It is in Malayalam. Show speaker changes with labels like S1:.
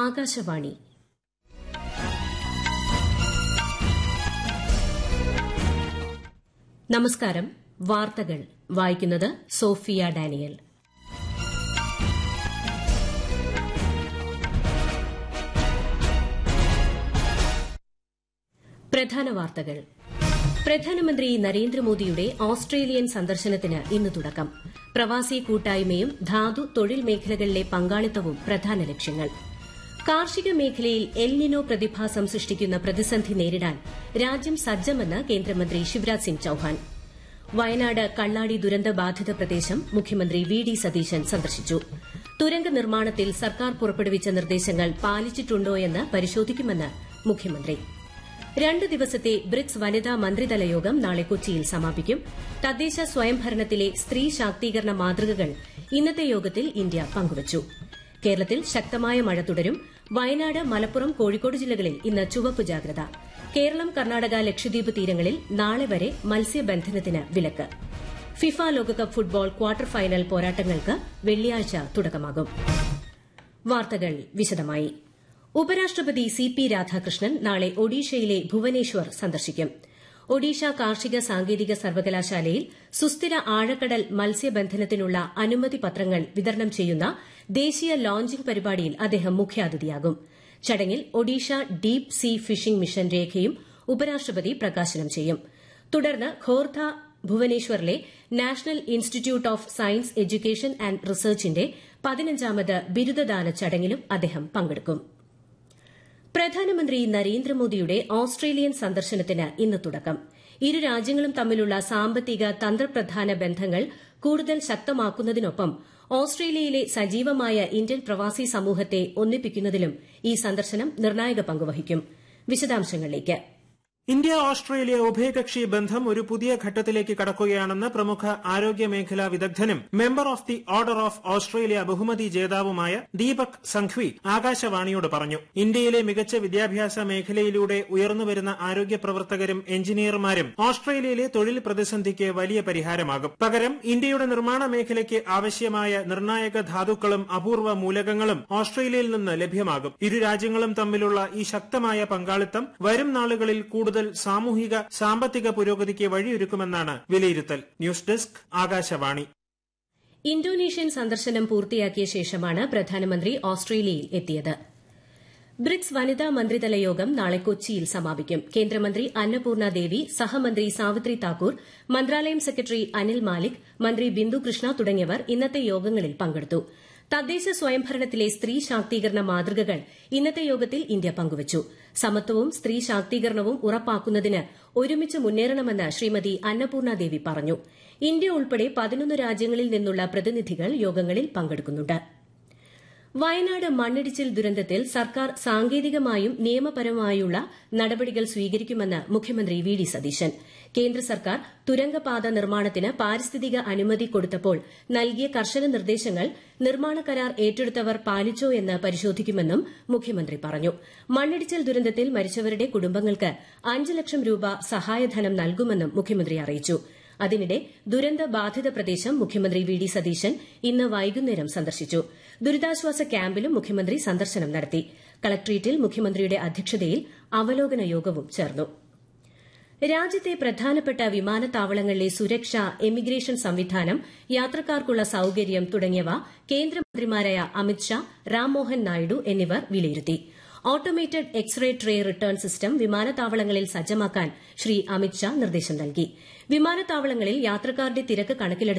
S1: ആകാശവാണി നമസ്കാരം വാർത്തകൾ വായിക്കുന്നത് സോഫിയ ഡാനിയൽ പ്രധാന വാർത്തകൾ പ്രധാനമന്ത്രി നരേന്ദ്രമോദിയുടെ ഓസ്ട്രേലിയൻ സന്ദർശനത്തിന് ഇന്ന് തുടക്കം പ്രവാസി കൂട്ടായ്മയും ധാതു തൊഴിൽ മേഖലകളിലെ പങ്കാളിത്തവും പ്രധാന ലക്ഷ്യങ്ങൾ കാർഷിക മേഖലയിൽ എൽനിനോ പ്രതിഭാസം സൃഷ്ടിക്കുന്ന പ്രതിസന്ധി നേരിടാൻ രാജ്യം സജ്ജമെന്ന് കേന്ദ്രമന്ത്രി ശിവരാജ് സിംഗ് ചൌഹാൻ വയനാട് കള്ളാടി ദുരന്ത ബാധിത പ്രദേശം മുഖ്യമന്ത്രി വി ഡി സതീശൻ സന്ദർശിച്ചു തുരങ്ക നിർമ്മാണത്തിൽ സർക്കാർ പുറപ്പെടുവിച്ച നിർദ്ദേശങ്ങൾ പാലിച്ചിട്ടുണ്ടോയെന്ന് പരിശോധിക്കുമെന്ന് മുഖ്യമന്ത്രി രണ്ട് ദിവസത്തെ ബ്രിക്സ് വനിതാ മന്ത്രിതല യോഗം നാളെ കൊച്ചിയിൽ സമാപിക്കും തദ്ദേശ സ്വയംഭരണത്തിലെ സ്ത്രീ ശാക്തീകരണ മാതൃകകൾ ഇന്നത്തെ യോഗത്തിൽ ഇന്ത്യ പങ്കുവച്ചു കേരളത്തിൽ ശക്തമായ മഴ തുടരും വയനാട് മലപ്പുറം കോഴിക്കോട് ജില്ലകളിൽ ഇന്ന് ചുവപ്പ് ജാഗ്രത കേരളം കർണാടക ലക്ഷദ്വീപ് തീരങ്ങളിൽ നാളെ വരെ മത്സ്യബന്ധനത്തിന് വിലക്ക് ഫിഫ ലോകകപ്പ് ഫുട്ബോൾ ക്വാർട്ടർ ഫൈനൽ പോരാട്ടങ്ങൾക്ക് വെള്ളിയാഴ്ച തുടക്കമാകും വാർത്തകൾ വിശദമായി ഉപരാഷ്ട്രപതി സി പി രാധാകൃഷ്ണൻ നാളെ ഒഡീഷയിലെ ഭുവനേശ്വർ സന്ദർശിക്കും ഒഡീഷ കാർഷിക സാങ്കേതിക സർവകലാശാലയിൽ സുസ്ഥിര ആഴക്കടൽ മത്സ്യബന്ധനത്തിനുള്ള അനുമതി പത്രങ്ങൾ വിതരണം ചെയ്യുന്ന ദേശീയ ലോഞ്ചിംഗ് പരിപാടിയിൽ അദ്ദേഹം മുഖ്യാതിഥിയാകും ചടങ്ങിൽ Odisha deep sea fishing mission രേഖയും ഉപരാഷ്ട്രപതി പ്രകാശനം ചെയ്യും തുടർന്ന് ഖോർധ ഭുവനേശ്വറിലെ national institute of science education and റിസർച്ചിന്റെ പതിനഞ്ചാമത് ബിരുദദാന ചടങ്ങിലും അദ്ദേഹം പങ്കെടുക്കും പ്രധാനമന്ത്രി നരേന്ദ്രമോദിയുടെ ഓസ്ട്രേലിയൻ സന്ദർശനത്തിന് ഇന്ന് തുടക്കം ഇരു രാജ്യങ്ങളും തമ്മിലുള്ള സാമ്പത്തിക തന്ത്രപ്രധാന ബന്ധങ്ങൾ കൂടുതൽ ശക്തമാക്കുന്നതിനൊപ്പം ഓസ്ട്രേലിയയിലെ സജീവമായ ഇന്ത്യൻ പ്രവാസി സമൂഹത്തെ ഒന്നിപ്പിക്കുന്നതിലും ഈ സന്ദർശനം നിർണായക പങ്കുവഹിക്കും വിശദാംശങ്ങളിലേക്ക്
S2: ഇന്ത്യ ഓസ്ട്രേലിയ ഉഭയകക്ഷി ബന്ധം ഒരു പുതിയ ഘട്ടത്തിലേക്ക് കടക്കുകയാണെന്ന് പ്രമുഖ ആരോഗ്യ മേഖലാ വിദഗ്ധനും member of the order of Australia ബഹുമതി ജേതാവുമായ ദീപക് സംഘ്വി ആകാശവാണിയോട് പറഞ്ഞു ഇന്ത്യയിലെ മികച്ച വിദ്യാഭ്യാസ മേഖലയിലൂടെ ഉയർന്നുവരുന്ന ആരോഗ്യ പ്രവർത്തകരും എഞ്ചിനീയർമാരും ഓസ്ട്രേലിയയിലെ തൊഴിൽ പ്രതിസന്ധിക്ക് വലിയ പരിഹാരമാകും പകരം ഇന്ത്യയുടെ നിർമ്മാണ മേഖലയ്ക്ക് ആവശ്യമായ നിർണായക ധാതുക്കളും അപൂർവ മൂലകങ്ങളും ഓസ്ട്രേലിയയിൽ നിന്ന് ലഭ്യമാകും ഇരു രാജ്യങ്ങളും തമ്മിലുള്ള ഈ ശക്തമായ പങ്കാളിത്തം വരും നാളുകളിൽ കൂടുതൽ കൂടുതൽ സാമൂഹിക സാമ്പത്തിക പുരോഗതിക്ക് വഴിയൊരുക്കുമെന്നാണ് വിലയിരുത്തൽ ന്യൂസ് ഡെസ്ക് ആകാശവാണി
S1: ഇന്തോനേഷ്യൻ സന്ദർശനം പൂർത്തിയാക്കിയ ശേഷമാണ് പ്രധാനമന്ത്രി ഓസ്ട്രേലിയയിൽ എത്തിയത് ബ്രിക്സ് വനിതാ മന്ത്രിതല യോഗം നാളെ കൊച്ചിയിൽ സമാപിക്കും കേന്ദ്രമന്ത്രി അന്നപൂർണ ദേവി സഹമന്ത്രി സാവിത്രി താക്കൂർ മന്ത്രാലയം സെക്രട്ടറി അനിൽ മാലിക് മന്ത്രി ബിന്ദു കൃഷ്ണ തുടങ്ങിയവർ ഇന്നത്തെ യോഗങ്ങളിൽ പങ്കെടുത്തു തദ്ദേശ സ്വയംഭരണത്തിലെ സ്ത്രീ ശാക്തീകരണ മാതൃകകൾ ഇന്നത്തെ യോഗത്തിൽ ഇന്ത്യ പങ്കുവച്ചു സമത്വവും സ്ത്രീ ശാക്തീകരണവും ഉറപ്പാക്കുന്നതിന് ഒരുമിച്ച് മുന്നേറണമെന്ന് ശ്രീമതി അന്നപൂർണ ദേവി പറഞ്ഞു ഇന്ത്യ ഉൾപ്പെടെ പതിനൊന്ന് രാജ്യങ്ങളിൽ നിന്നുള്ള പ്രതിനിധികൾ യോഗങ്ങളിൽ പങ്കെടുക്കുന്നുണ്ട് വയനാട് മണ്ണിടിച്ചിൽ ദുരന്തത്തിൽ സർക്കാർ സാങ്കേതികമായും നിയമപരമായുള്ള നടപടികൾ സ്വീകരിക്കുമെന്ന് മുഖ്യമന്ത്രി വി ഡി സതീശൻ കേന്ദ്ര സർക്കാർ തുരങ്കപാത നിർമ്മാണത്തിന് പാരിസ്ഥിതിക അനുമതി കൊടുത്തപ്പോൾ നൽകിയ കർശന നിർദ്ദേശങ്ങൾ നിർമ്മാണ കരാർ ഏറ്റെടുത്തവർ പാലിച്ചോ എന്ന് പരിശോധിക്കുമെന്നും മുഖ്യമന്ത്രി പറഞ്ഞു മണ്ണിടിച്ചിൽ ദുരന്തത്തിൽ മരിച്ചവരുടെ കുടുംബങ്ങൾക്ക് അഞ്ച് ലക്ഷം രൂപ സഹായധനം നൽകുമെന്നും മുഖ്യമന്ത്രി അറിയിച്ചു അതിനിടെ ദുരന്ത ബാധിത പ്രദേശം മുഖ്യമന്ത്രി വി ഡി സതീശൻ ഇന്ന് വൈകുന്നേരം സന്ദർശിച്ചു ദുരിതാശ്വാസ ക്യാമ്പിലും മുഖ്യമന്ത്രി സന്ദർശനം നടത്തി കളക്ട്രേറ്റിൽ മുഖ്യമന്ത്രിയുടെ അധ്യക്ഷതയിൽ അവലോകന യോഗവും ചേർന്നു രാജ്യത്തെ പ്രധാനപ്പെട്ട വിമാനത്താവളങ്ങളിലെ സുരക്ഷ എമിഗ്രേഷൻ സംവിധാനം യാത്രക്കാർക്കുള്ള സൌകര്യം തുടങ്ങിയവ കേന്ദ്രമന്ത്രിമാരായ അമിത്ഷാ റാംമോഹൻ നായിഡു എന്നിവർ വിലയിരുത്തി automated x ray tray return system വിമാനത്താവളങ്ങളിൽ സജ്ജമാക്കാൻ ശ്രീ അമിത്ഷാ നിർദ്ദേശം നൽകി വിമാനത്താവളങ്ങളിൽ യാത്രക്കാരുടെ തിരക്ക് കണക്കിലെടുത്ത്